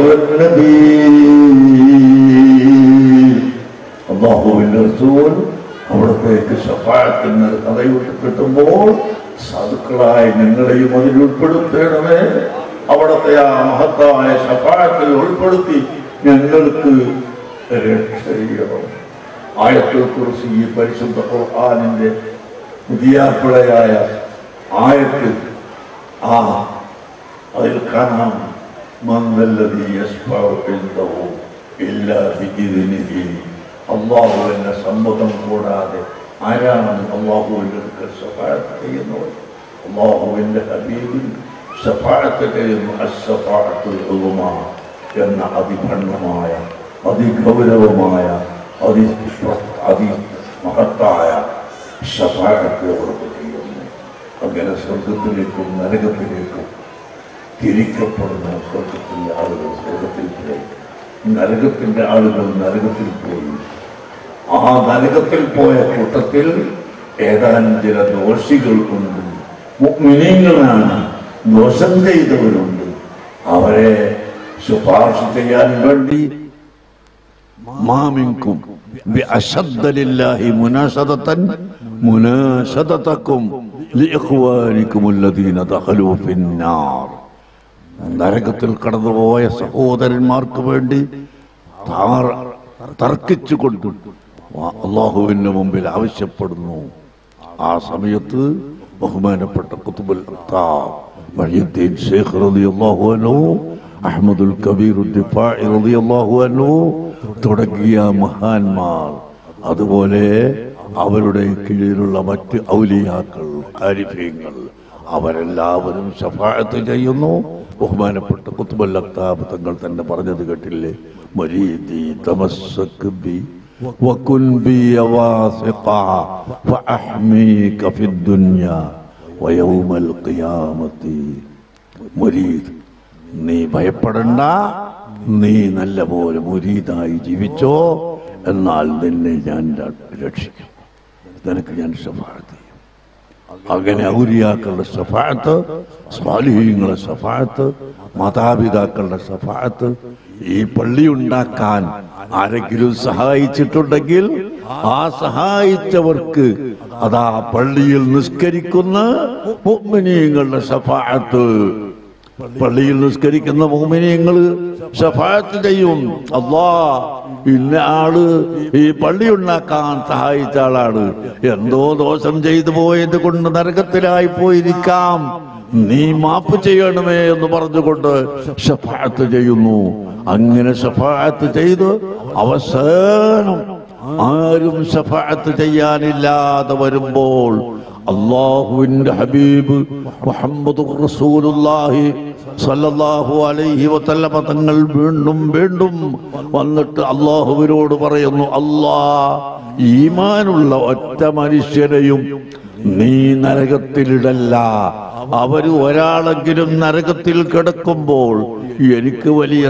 النبي അള്ളാഹുവിന്റെ റസൂൽ അവിടത്തേക്ക് ഷഫായത്തിന് കഥയിട്ട് കിട്ടുമ്പോൾ സാധുക്കളായ ഞങ്ങളെയും അതിൽ ഉൾപ്പെടുത്തേണമേ അവിടത്തെ ആ മഹത്തായ ഷഫായത്തിൽ ഉൾപ്പെടുത്തി ഞങ്ങൾക്ക് രക്ഷ ചെയ്യണം ആയത്തിൽ കുറിച്ച് ഈ പരിശുദ്ധ ഖുർആാനിന്റെ പുതിയാപ്പിളയായ ആയത്ത് ആ അതിൽ കാണാം മന്ദല്ലതി യസ്ഫഉ ഇല്ലാ ബിഇذനിഹി അള്ളാഹു എന്ന സമ്മതം കൂടാതെ ആരാണ് അള്ളാഹുവിൻ്റെ അടുക്കൽ ശഫാഅത്ത് ചെയ്യുന്നത് അള്ളാഹുവിൻ്റെ ഹബീബിൽ ശഫാഅത്ത് ചെയ്യുന്നു അശഫാഅത്തുൽ ഉളുമ എന്ന അതിഭണ്ണമായ അതിഗൗരവമായ അതി അതി മഹത്തായ ശഫാഅത്ത് അവർക്ക് ചെയ്യുന്നു അങ്ങനെ സ്വർഗത്തിലേക്കും നരകത്തിലേക്കും തിരിക്കപ്പെടുന്ന സ്വർഗത്തിൻ്റെ ആളുകൾ സ്വർഗത്തിൽ പോയി നരകത്തിന്റെ ആളുകൾ നരകത്തിൽ പോയി ആ നരകത്തിൽ പോയ കൂട്ടത്തിൽ ഏതാനും ചില ദോഷികൾക്കുണ്ട് മുഗ്മിനീങ്ങളാണ് ദോഷം ചെയ്തവരുണ്ട് അവരെ ശുപാർശ ചെയ്യാൻ വേണ്ടി മാമിൻകും بأشد لله مناشدة مناشدتكم لإخوانكم الذين دخلوا في النار നരകത്തിൽ കടന്നുപോയ സഹോദരന്മാർക്ക് വേണ്ടി താറ- തർക്കിച്ചുകൊണ്ട് അള്ളാഹുവിന്റെ മുമ്പിൽ ആവശ്യപ്പെടുന്നു ആ സമയത്ത് ബഹുമാനപ്പെട്ട കുത്തുബുൽ അഖ്താബ് വഹിയുദ്ദീൻ ഷേഖ് റളിയല്ലാഹു അൻഹു അഹ്മദുൽ കബീർ ദിഫാഇ റളിയല്ലാഹു അൻഹു തുടങ്ങിയ മഹാന്മാർ അതുപോലെ അവരുടെ കീഴിലുള്ള മറ്റ് ഔലിയാക്കൾ ആരിഫ്യങ്ങൾ അവരെല്ലാവരും ശഫാഅത്ത് ചെയ്യുന്നു ബഹുമാനപ്പെട്ട കുത്തുബൽ അക്താബ് തങ്ങൾ തന്നെ പറഞ്ഞത് കേട്ടില്ലേ മരീദി തമസ്സക് ബി وكن بي واثقا فأحميك في الدنيا ويوم القيامة മുരീദ് നീ ഭയപ്പെടണ്ട നീ നല്ല പോലെ മുരീദായി ജീവിച്ചോ എന്നാൽ നിന്നെ ഞാൻ രക്ഷിക്കും നിനക്ക് ഞാൻ ശഫാഴത്ത് ചെയ്യും അങ്ങനെ ഔലിയാക്കളുടെ സഫായത്ത് സ്വാലിഹീങ്ങളുടെ സഫായത്ത് മാതാപിതാക്കളുടെ സഫായത്ത് ഈ പള്ളി ഉണ്ടാക്കാൻ ആരെങ്കിലും സഹായിച്ചിട്ടുണ്ടെങ്കിൽ ആ സഹായിച്ചവർക്ക് അതാ പള്ളിയിൽ നിസ്കരിക്കുന്ന മുഅ്മിനീങ്ങളുടെ സഫായത്ത് പള്ളിയിൽ നിസ്കരിക്കുന്ന മോമിനിയങ്ങൾ ഷഫായത്ത് ചെയ്യും അള്ളാ ഇന്ന ആള് ഈ പള്ളി ഉണ്ടാക്കാൻ സഹായിച്ച ആളാണ് എന്തോ ദോഷം ചെയ്തു പോയത് കൊണ്ട് നരകത്തിലായി പോയിരിക്കാം നീ മാപ്പ് ചെയ്യണമേ എന്ന് പറഞ്ഞുകൊണ്ട് ഷഫായത്ത് ചെയ്യുന്നു അങ്ങനെ ഷഫായത്ത് ചെയ്ത് അവസാനം ആരും ഷഫായത്ത് ചെയ്യാനില്ലാതെ വരുമ്പോൾ അള്ളാഹുവിന്റെ ഹബീബ് മുഹമ്മദ് റസൂലുള്ളാഹി സല്ലല്ലാഹു അലൈഹി വസല്ലമ തങ്ങൾ വീണ്ടും വീണ്ടും വന്നിട്ട് അള്ളാഹുവിനോട് പറയുന്നു അല്ലാ ഈമാനുള്ള ഒറ്റ മനുഷ്യരെയും നീ നരകത്തിലിടല്ല അവര് ഒരാളെങ്കിലും നരകത്തിൽ കിടക്കുമ്പോൾ എനിക്ക് വലിയ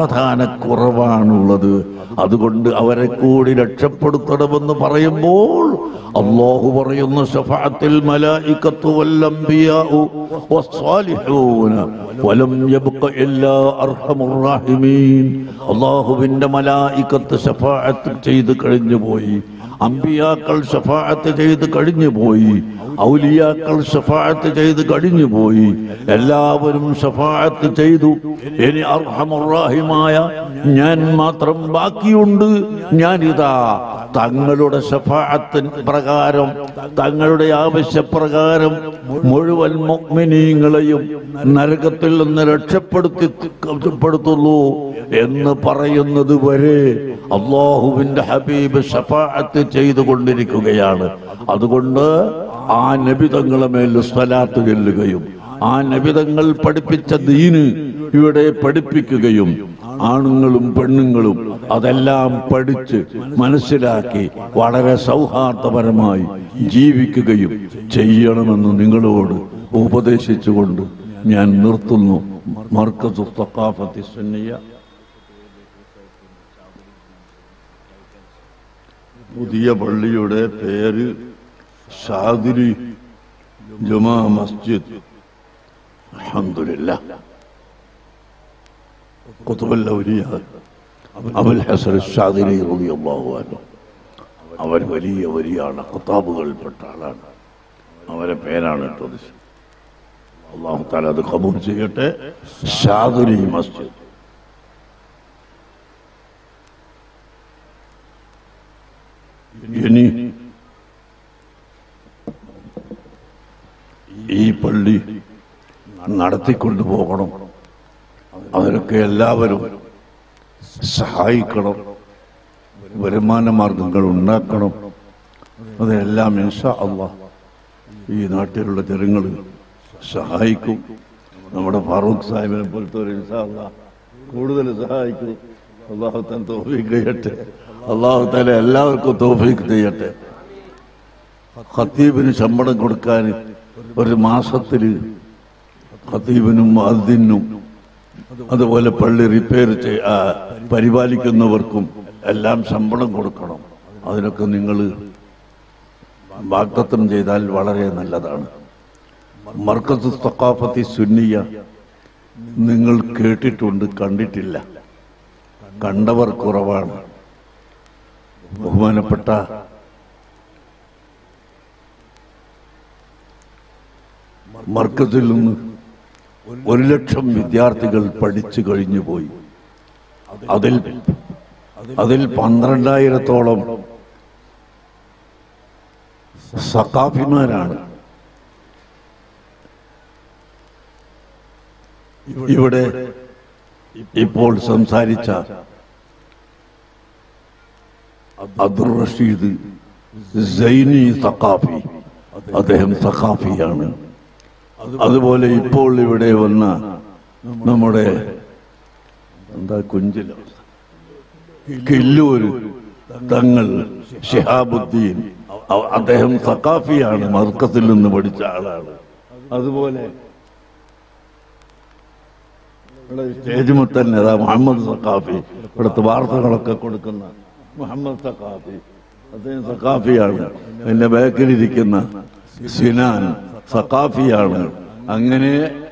സമാധാനക്കുറവാണുള്ളത് അതുകൊണ്ട് അവരെ കൂടി രക്ഷപ്പെടുത്തണമെന്ന് പറയുമ്പോൾ അള്ളാഹു പറയുന്ന ശഫാത്തിൽ മലായിക്കത്തു വല്ലംബിയാഉ വസ്സാലിഹൂന വലം യബ്ഖ ഇല്ലാ അർഹമുർ റാഹിമീൻ അള്ളാഹുവിന്റെ മലായിക്കത്ത് ശഫാഅത്ത് ചെയ്ത് കഴിഞ്ഞു പോയി അമ്പിയാക്കൾ ഷഫാഅത്ത് ചെയ്ത് കഴിഞ്ഞു പോയി ഔലിയാക്കൾ ഷഫാഅത്ത് ചെയ്ത് കഴിഞ്ഞു പോയി എല്ലാവരും ഷഫാഅത്ത് ചെയ്തു ഇനി അർഹമുറാഹിമായ ഞാൻ മാത്രം ബാക്കിയുണ്ട് ഞാനിതാ തങ്ങളുടെ ഷഫാഅത്തിൻ പ്രകാരം തങ്ങളുടെ ആവശ്യപ്രകാരം മുഴുവൻ മുഅ്മിനീങ്ങളെയും നരകത്തിൽ നിന്ന് രക്ഷപ്പെടുത്തി രക്ഷപ്പെടുത്തുന്നു എന്ന് പറയുന്നത് വരെ അള്ളാഹുവിന്റെ ഹബീബ് ഷഫാഅത്ത് ചെയ്തുകൊണ്ടിരിക്കുകയാണ് അതുകൊണ്ട് ആ നബിതങ്ങളെ മേൽ സ്വലാത്ത് ചെല്ലുകയും ആ നബിതങ്ങൾ പഠിപ്പിച്ച ദീന് ഇവിടെ പഠിപ്പിക്കുകയും ആണുങ്ങളും പെണ്ണുങ്ങളും അതെല്ലാം പഠിച്ച് മനസ്സിലാക്കി വളരെ സൗഹാർദ്ദപരമായി ജീവിക്കുകയും ചെയ്യണമെന്ന് നിങ്ങളോട് ഉപദേശിച്ചുകൊണ്ട് ഞാൻ നിർത്തുന്നു മർക്കസ് തക്കാഫത്തി സുന്നിയ പുതിയ പള്ളിയുടെ പേര് ഷാദിരി ജുമാ മസ്ജിദ് അൽഹംദുലില്ല കുത്തുബൽ ഔലിയ അബുൽ ഹസൻ ഷാദിരി റളിയല്ലാഹു അൻഹു അവർ വലിയ വലിയാണ് ഖത്താബുകൾപ്പെട്ട ആളാണ് അവരെ പേരാണ് ഇട്ടത് അള്ളാഹു താല അത് കബൂൽ ചെയ്യട്ടെ ഷാദുരി മസ്ജിദ് ഇനി ഈ പള്ളി നടത്തിക്കൊണ്ടു പോകണം അവരൊക്കെ എല്ലാവരും സഹായിക്കണം വരുമാന മാർഗങ്ങൾ ഉണ്ടാക്കണം അതെല്ലാം ഇൻഷാ അള്ളാഹ് ഈ നാട്ടിലുള്ള ജനങ്ങൾ സഹായിക്കും നമ്മുടെ ഫാറൂഖ് സാഹിബിനെ പോലത്തെ ഒരു ഇൻഷാ അള്ളാഹ് കൂടുതൽ സഹായിക്കും അള്ളാഹു താൻ തോഫീക്ക് ചെയ്യട്ടെ അള്ളാഹു താല എല്ലാവർക്കും തോഫീക്ക് ചെയ്യട്ടെ ഖത്തീബിന് ശമ്പളം കൊടുക്കാൻ ഒരു മാസത്തിൽ ഖത്തീബിനും അതിനും അതുപോലെ പള്ളി റിപ്പയർ ചെയ് ആ, പരിപാലിക്കുന്നവർക്കും എല്ലാം ശമ്പളം കൊടുക്കണം അതിനൊക്കെ നിങ്ങൾ വാഗ്ദത്തം ചെയ്താൽ വളരെ നല്ലതാണ് മർക്കസ് തക്കാഫത്തി സുന്നിയ നിങ്ങൾ കേട്ടിട്ടുണ്ട് കണ്ടിട്ടില്ല കണ്ടവർ കുറവാണ് ബഹുമാനപ്പെട്ട മർക്കസിൽ നിന്ന് ഒരു ലക്ഷം വിദ്യാർത്ഥികൾ പഠിച്ചു കഴിഞ്ഞു പോയി അതിൽ അതിൽ പന്ത്രണ്ടായിരത്തോളം സക്കാഫിമാരാണ് ഇവിടെ ഇപ്പോൾ സംസാരിച്ച അബ്ദുൾ റഷീദ് സൈനി സഖാഫി അദ്ദേഹം സഖാഫിയാണ് അതുപോലെ ഇപ്പോൾ ഇവിടെ വന്ന നമ്മുടെ എന്താ കുഞ്ചിലോ കില്ലൂര് തങ്ങൾ ഷിഹാബുദ്ദീൻ അവ- അദ്ദേഹം സക്കാഫിയാണ് മർക്കത്തിൽ നിന്ന് പഠിച്ച ആളാണ് അതുപോലെ ഇവിടെ സ്റ്റേജ് മുത്തൽ നേതാ മുഹമ്മദ് സക്കാഫി ഇവിടുത്തെ വാർത്തകളൊക്കെ കൊടുക്കുന്ന മുഹമ്മദ് സക്കാഫി അദ്ദേഹം സക്കാഫിയാണ് എന്റെ ബാക്കിലിരിക്കുന്ന സിനാൻ സക്കാഫിയാണ് അങ്ങനെ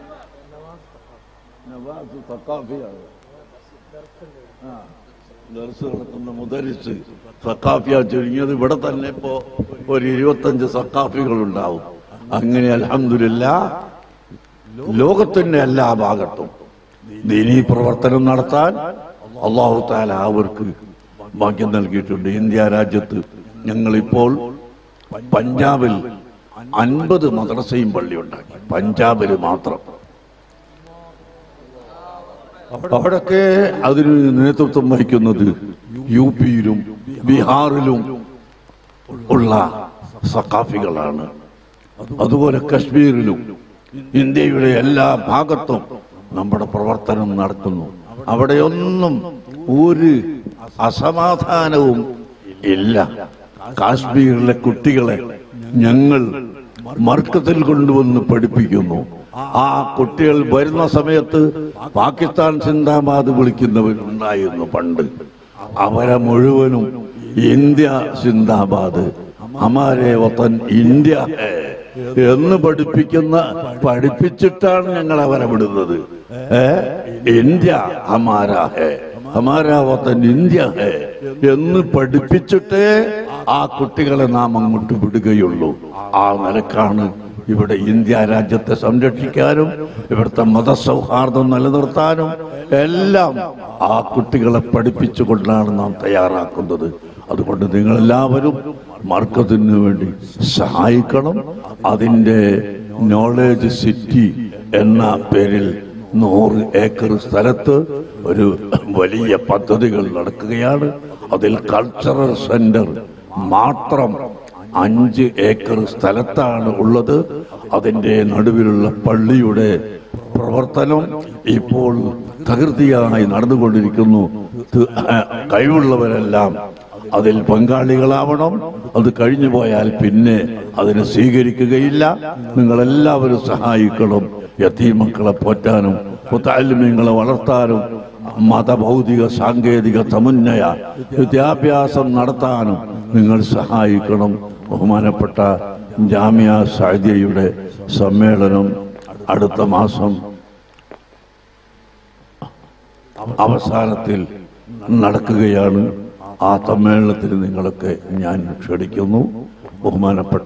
നവാസ് സക്കാഫിയാണ് ആ, ദർസ് നടത്തുന്ന മുദരിസ് സക്കാഫിയ ചുരുങ്ങിയത് ഇവിടെ തന്നെ ഇപ്പോ ഒരു ഇരുപത്തഞ്ച് സക്കാഫികൾ ഉണ്ടാവും അങ്ങനെ അലഹമില്ല ലോകത്തിന്റെ എല്ലാ ഭാഗത്തും ദീനീ പ്രവർത്തനം നടത്താൻ അള്ളാഹു താല അവർക്ക് ഭാഗ്യം നൽകിയിട്ടുണ്ട് ഇന്ത്യ രാജ്യത്ത് ഞങ്ങളിപ്പോൾ പഞ്ചാബിൽ അൻപത് മദ്രസയും പള്ളി ഉണ്ടാക്കി പഞ്ചാബിൽ മാത്രം അവിടൊക്കെ അതിന് നേതൃത്വം വഹിക്കുന്നത് യു പിയിലും ബീഹാറിലും ഉള്ള സക്കാഫികളാണ് അതുപോലെ കശ്മീരിലും ഇന്ത്യയുടെ എല്ലാ ഭാഗത്തും നമ്മുടെ പ്രവർത്തനം നടത്തുന്നു അവിടെയൊന്നും ഒരു അസമാധാനവും ഇല്ല കാശ്മീരിലെ കുട്ടികളെ ഞങ്ങൾ മർക്കത്തിൽ കൊണ്ടുവന്ന് പഠിപ്പിക്കുന്നു ആ കുട്ടികൾ വരുന്ന സമയത്ത് പാകിസ്ഥാൻ സിന്ദാബാദ് വിളിക്കുന്നവരുണ്ടായിരുന്നു പണ്ട് അവരെ മുഴുവനും ഇന്ത്യ സിന്ദാബാദ് ഹമാരെ വത്തൻ ഇന്ത്യ ഹേ എന്ന് പഠിപ്പിക്കുന്ന പഠിപ്പിച്ചിട്ടാണ് ഞങ്ങൾ അവരെ വിടുന്നത് ഏ ഇന്ത്യ ഹമാര ഹേ ഹമാര വത്തൻ ഇന്ത്യ ഹേ എന്ന് പഠിപ്പിച്ചിട്ടേ ആ കുട്ടികളെ നാം അങ്ങോട്ട് വിടുകയുള്ളൂ ആ നിലക്കാണ് ഇവിടെ ഇന്ത്യ രാജ്യത്തെ സംരക്ഷിക്കാനും ഇവിടുത്തെ മതസൗഹാർദ്ദം നിലനിർത്താനും എല്ലാം ആ കുട്ടികളെ പഠിപ്പിച്ചുകൊണ്ടാണ് നാം തയ്യാറാക്കുന്നത് അതുകൊണ്ട് നിങ്ങളെല്ലാവരും മാർക്കത്തിന് വേണ്ടി സഹായിക്കണം അതിൻ്റെ നോളേജ് സിറ്റി എന്ന പേരിൽ നൂറ് ഏക്കർ സ്ഥലത്ത് ഒരു വലിയ പദ്ധതികൾ നടക്കുകയാണ് അതിൽ കൾച്ചറൽ സെന്റർ മാത്രം അഞ്ച് ഏക്കർ സ്ഥലത്താണ് ഉള്ളത് അതിന്റെ നടുവിലുള്ള പള്ളിയുടെ പ്രവർത്തനം ഇപ്പോൾ തകൃതിയായി നടന്നുകൊണ്ടിരിക്കുന്നു ത്- ആ, കഴിവുള്ളവരെല്ലാം അതിൽ പങ്കാളികളാവണം അത് കഴിഞ്ഞു പോയാൽ പിന്നെ അതിനെ സ്വീകരിക്കുകയില്ല നിങ്ങളെല്ലാവരും സഹായിക്കണം യത്തീമക്കളെ പോറ്റാനും മുത്താലിമ്യങ്ങളെ വളർത്താനും മതഭൗതിക സാങ്കേതിക സമുന്നയ വിദ്യാഭ്യാസം നടത്താനും നിങ്ങൾ സഹായിക്കണം ബഹുമാനപ്പെട്ട ജാമ്യ സാധ്യയുടെ സമ്മേളനം അടുത്ത മാസം അവസാനത്തിൽ നടക്കുകയാണ് ആ സമ്മേളനത്തിൽ നിങ്ങളൊക്കെ ഞാൻ ക്ഷണിക്കുന്നു ബഹുമാനപ്പെട്ട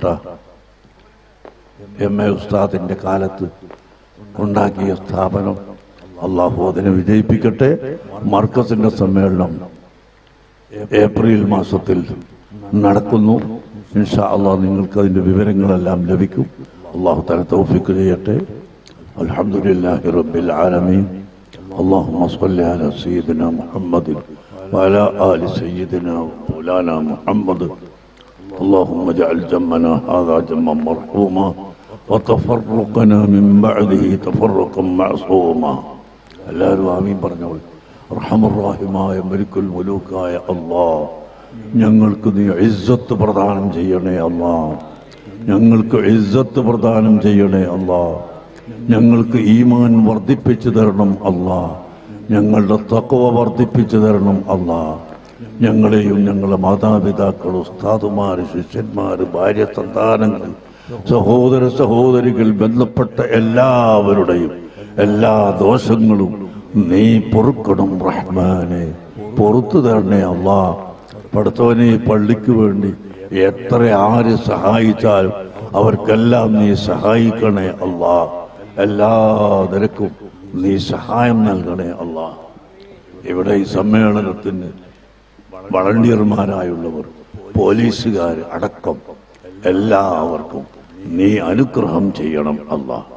എം എ ഉസ്താദിന്റെ കാലത്ത് ഉണ്ടാക്കിയ സ്ഥാപനം അള്ളാഹു അതിനെ വിജയിപ്പിക്കട്ടെ മർക്കസിന്റെ സമ്മേളനം ഏപ്രിൽ മാസത്തിൽ നടക്കുന്നു ഇൻഷാ അള്ളാഹ് നിങ്ങൾക്ക് അതിന്റെ വിവരങ്ങളെല്ലാം ലഭിക്കും അള്ളാഹു തല തൗഫിക്ക് ചെയ്യട്ടെ അൽഹംദുലില്ലാഹി റബ്ബിൽ ആലമീൻ اللهم صل على سيدنا محمد وعلى آل سيدنا مولانا محمد اللهم اجعل جمنا هذا جما مرحوما وتفرقنا من بعده تفرقا معصوما എല്ലാവരും ആമീൻ പറഞ്ഞവൾ റഹമുറാഹിമായ മരിക്കുൽ മുലൂക്കായ അള്ളാ ഞങ്ങൾക്ക് നീ ഇസ്സത്ത് പ്രദാനം ചെയ്യണേ അള്ളാ ഞങ്ങൾക്ക് ഇസ്സത്ത് പ്രദാനം ചെയ്യണേ അള്ളാ ഞങ്ങൾക്ക് ഈമാൻ വർദ്ധിപ്പിച്ചു തരണം അള്ളാ ഞങ്ങളുടെ തക്കവ വർദ്ധിപ്പിച്ചു തരണം അള്ളാ ഞങ്ങളെയും ഞങ്ങളുടെ മാതാപിതാക്കൾ ഉസ്താദുമാർ ശിഷ്യന്മാർ ഭാര്യ സന്താനങ്ങൾ സഹോദര സഹോദരികൾ ബന്ധപ്പെട്ട എല്ലാവരുടെയും എല്ലാ ദോഷങ്ങളും നീ പൊറുക്കണം റഹ്മാനെ പൊറത്തു തരണേ അള്ളാ പഠിത്തവനെ പള്ളിക്ക് വേണ്ടി എത്ര ആര് സഹായിച്ചാലും അവർക്കെല്ലാം നീ സഹായിക്കണേ അള്ളാ എല്ലാ നിരക്കും നീ സഹായം നൽകണേ അള്ളാ ഇവിടെ ഈ സമ്മേളനത്തിന് വളണ്ടിയർമാരായുള്ളവർ പോലീസുകാർ അടക്കം എല്ലാവർക്കും നീ അനുഗ്രഹം ചെയ്യണം അള്ളാഹ്